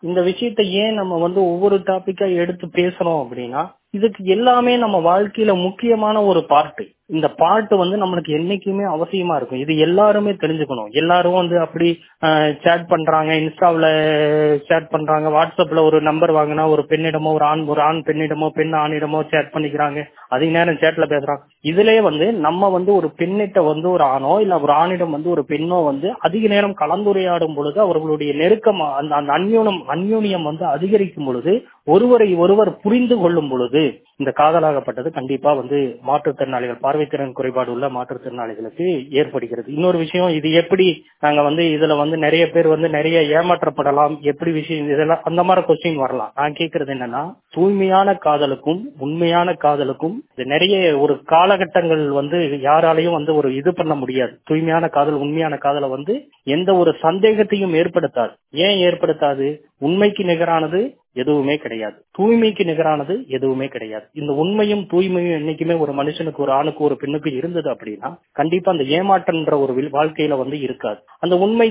இந்த விஷயத்த ஏன் நம்ம வந்து ஒவ்வொரு டாபிக்கா எடுத்து பேசுறோம் அப்படின்னா இதுக்கு எல்லாமே நம்ம வாழ்க்கையில முக்கியமான ஒரு பார்ட் இந்த பாட்டு வந்து நம்மளுக்கு என்னைக்குமே அவசியமா இருக்கும் இது எல்லாருமே தெரிஞ்சுக்கணும் எல்லாரும் வந்து அப்படி சேட் பண்றாங்க இன்ஸ்டாவில் சேட் பண்றாங்க வாட்ஸ்அப்ல ஒரு நம்பர் வாங்கினா ஒரு பெண்ணிடமோ ஒரு ஆண் ஒரு ஆண் பெண்ணிடமோ பெண் ஆணிடமோ சேட் பண்ணிக்கிறாங்க அதிக நேரம் சேட்ல பேசுறாங்க இதுலயே வந்து நம்ம வந்து ஒரு பெண்ணிட்ட வந்து ஒரு ஆணோ இல்ல ஒரு ஆணிடம் வந்து ஒரு பெண்ணோ வந்து அதிக நேரம் கலந்துரையாடும் பொழுது அவர்களுடைய நெருக்கம் அந்த அந்த அந்யூனம் அந்யூனியம் வந்து அதிகரிக்கும் பொழுது ஒருவரை ஒருவர் புரிந்து கொள்ளும் பொழுது இந்த காதலாகப்பட்டது கண்டிப்பா வந்து மாற்றுத்திறனாளிகள் பார்வைத்திறன் குறைபாடு உள்ள மாற்றுத்திறனாளிகளுக்கு ஏற்படுகிறது இன்னொரு விஷயம் இது எப்படி நாங்க வந்து இதுல வந்து நிறைய பேர் வந்து நிறைய ஏமாற்றப்படலாம் எப்படி விஷயம் இதெல்லாம் அந்த மாதிரி கொஸ்டின் வரலாம் நான் கேக்குறது என்னன்னா தூய்மையான காதலுக்கும் உண்மையான காதலுக்கும் இது நிறைய ஒரு காலகட்டங்கள் வந்து யாராலையும் வந்து ஒரு இது பண்ண முடியாது தூய்மையான காதல் உண்மையான காதலை வந்து எந்த ஒரு சந்தேகத்தையும் ஏற்படுத்தாது ஏன் ஏற்படுத்தாது உண்மைக்கு நிகரானது எதுவுமே கிடையாது தூய்மைக்கு நிகரானது எதுவுமே கிடையாது இந்த உண்மையும் தூய்மையும் என்னைக்குமே ஒரு மனுஷனுக்கு ஒரு ஆணுக்கு ஒரு பெண்ணுக்கு இருந்தது அப்படின்னா கண்டிப்பா அந்த ஏமாற்றன்ற ஒரு வாழ்க்கையில வந்து இருக்காது அந்த உண்மை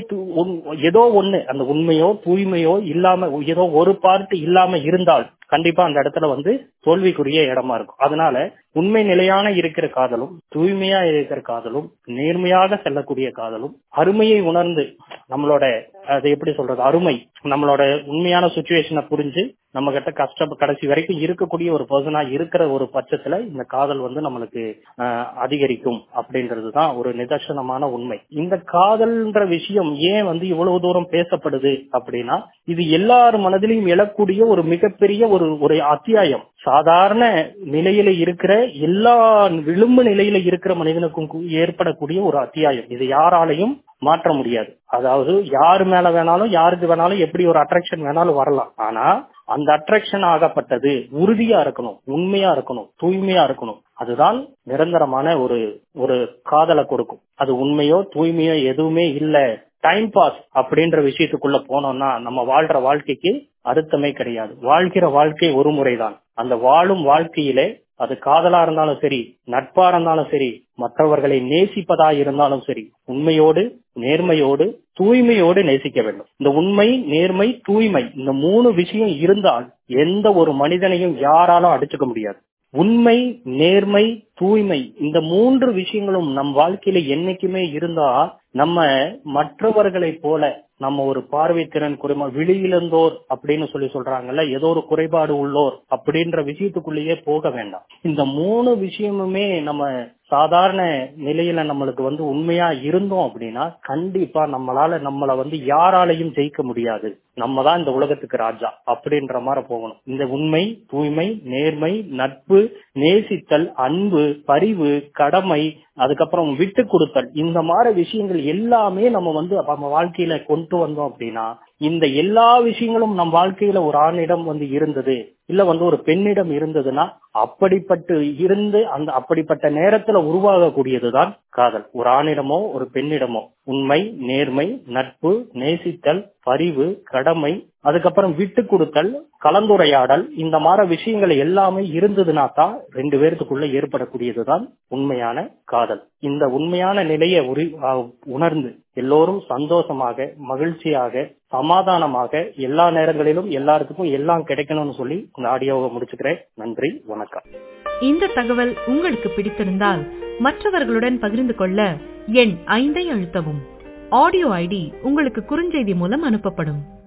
ஏதோ ஒண்ணு அந்த உண்மையோ தூய்மையோ இல்லாம ஏதோ ஒரு பார்ட் இல்லாம இருந்தால் கண்டிப்பா அந்த இடத்துல வந்து தோல்விக்குரிய இடமா இருக்கும் அதனால உண்மை நிலையான இருக்கிற காதலும் தூய்மையா இருக்கிற காதலும் நேர்மையாக செல்லக்கூடிய காதலும் அருமையை உணர்ந்து நம்மளோட அது எப்படி சொல்றது அருமை நம்மளோட உண்மையான சுச்சுவேஷனை புரிஞ்சு நம்ம கிட்ட கஷ்ட கடைசி வரைக்கும் இருக்கக்கூடிய ஒரு பர்சனா இருக்கிற ஒரு பட்சத்துல இந்த காதல் வந்து நம்மளுக்கு அதிகரிக்கும் அப்படின்றதுதான் ஒரு நிதர்சனமான உண்மை இந்த காதல்ன்ற விஷயம் ஏன் வந்து இவ்வளவு தூரம் பேசப்படுது அப்படின்னா இது எல்லார் மனதிலையும் எழக்கூடிய ஒரு மிகப்பெரிய ஒரு ஒரு அத்தியாயம் சாதாரண நிலையில இருக்கிற எல்லா விளிம்பு நிலையில இருக்கிற மனிதனுக்கும் ஏற்படக்கூடிய ஒரு அத்தியாயம் இது யாராலையும் மாற்ற முடியாது அதாவது யாரு மேல வேணாலும் யாருக்கு வேணாலும் எப்படி ஒரு அட்ராக்ஷன் வேணாலும் வரலாம் ஆனா அந்த அட்ராக்ஷன் ஆகப்பட்டது உறுதியா இருக்கணும் உண்மையா இருக்கணும் தூய்மையா இருக்கணும் அதுதான் நிரந்தரமான ஒரு ஒரு காதலை கொடுக்கும் அது உண்மையோ தூய்மையோ எதுவுமே இல்ல டைம் பாஸ் அப்படின்ற விஷயத்துக்குள்ள போனோம்னா நம்ம வாழ்ற வாழ்க்கைக்கு அர்த்தமே கிடையாது வாழ்கிற வாழ்க்கை ஒரு முறைதான் அந்த வாழும் வாழ்க்கையிலே அது காதலா இருந்தாலும் சரி நட்பா இருந்தாலும் சரி மற்றவர்களை நேசிப்பதா இருந்தாலும் சரி உண்மையோடு நேர்மையோடு தூய்மையோடு நேசிக்க வேண்டும் இந்த உண்மை நேர்மை தூய்மை இந்த மூணு விஷயம் இருந்தால் எந்த ஒரு மனிதனையும் யாராலும் அடிச்சுக்க முடியாது உண்மை நேர்மை தூய்மை இந்த மூன்று விஷயங்களும் நம் வாழ்க்கையில என்னைக்குமே இருந்தா நம்ம மற்றவர்களை போல நம்ம ஒரு பார்வை திறன் குறைமா விழியிழந்தோர் அப்படின்னு சொல்லி சொல்றாங்கல்ல ஏதோ ஒரு குறைபாடு உள்ளோர் அப்படின்ற விஷயத்துக்குள்ளேயே போக வேண்டாம் இந்த மூணு விஷயமுமே நம்ம சாதாரண நிலையில நம்மளுக்கு வந்து உண்மையா இருந்தோம் அப்படின்னா கண்டிப்பா நம்மளால நம்மள வந்து யாராலையும் ஜெயிக்க முடியாது நம்ம தான் இந்த உலகத்துக்கு ராஜா அப்படின்ற மாதிரி போகணும் இந்த உண்மை தூய்மை நேர்மை நட்பு நேசித்தல் அன்பு பரிவு கடமை அதுக்கப்புறம் விட்டு கொடுத்தல் இந்த மாதிரி விஷயங்கள் எல்லாமே நம்ம வந்து நம்ம வாழ்க்கையில கொண்டு வந்தோம் அப்படின்னா இந்த எல்லா விஷயங்களும் நம் வாழ்க்கையில ஒரு ஆணிடம் வந்து இருந்தது இல்ல வந்து ஒரு பெண்ணிடம் இருந்ததுன்னா அப்படிப்பட்டு இருந்து அந்த அப்படிப்பட்ட நேரத்துல உருவாகக்கூடியதுதான் காதல் ஒரு ஆணிடமோ ஒரு பெண்ணிடமோ உண்மை நேர்மை நட்பு நேசித்தல் பரிவு கடமை அதுக்கப்புறம் விட்டு கொடுத்தல் கலந்துரையாடல் இந்த மாதிரி விஷயங்கள் எல்லாமே இருந்ததுன்னா தான் ரெண்டு பேர்த்துக்குள்ள ஏற்படக்கூடியதுதான் உண்மையான காதல் இந்த உண்மையான நிலையை உணர்ந்து எல்லோரும் சந்தோஷமாக மகிழ்ச்சியாக சமாதானமாக எல்லா நேரங்களிலும் எல்லாத்துக்கும் எல்லாம் கிடைக்கணும்னு சொல்லி இந்த ஆடியோவை முடிச்சுக்கிறேன் நன்றி வணக்கம் இந்த தகவல் உங்களுக்கு பிடித்திருந்தால் மற்றவர்களுடன் பகிர்ந்து கொள்ள எண் ஐந்தை அழுத்தவும் ஆடியோ ஐடி உங்களுக்கு குறுஞ்செய்தி மூலம் அனுப்பப்படும்